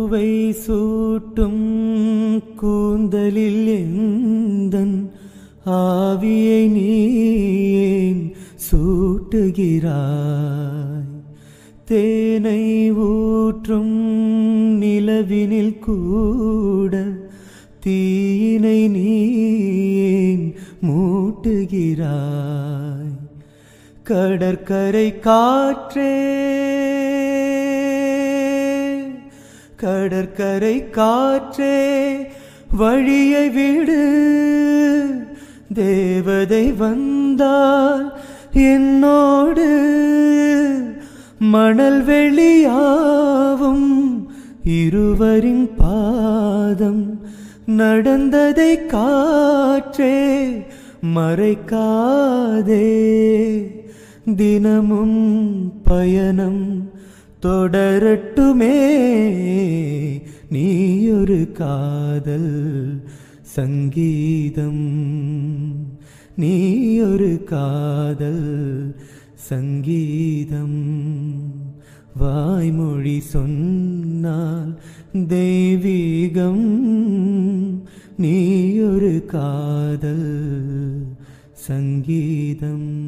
பூவை சூட்டும் கூந்தலில் எந்தன் ஆவியை நீ ஏன் சூட்டுகிறாய் தேனை ஊற்றும் நிலவினில் கூட தீயினை நீ ஏன் மூட்டுகிறாய் கடற்கரை காற்றே கடற்கரை காற்றே வழியை விடு தேவதை வந்தால் என்னோடு மணல் வெளியாவும் இருவரின் பாதம் நடந்ததை காற்றே மறைக்காதே தினமும் பயணம் தொடரட்டுமே நீயொரு காதல் சங்கீதம் நீயொரு காதல் சங்கீதம் வாய்மொழி சொன்னால் தெய்வீகம் நீயொரு காதல் சங்கீதம்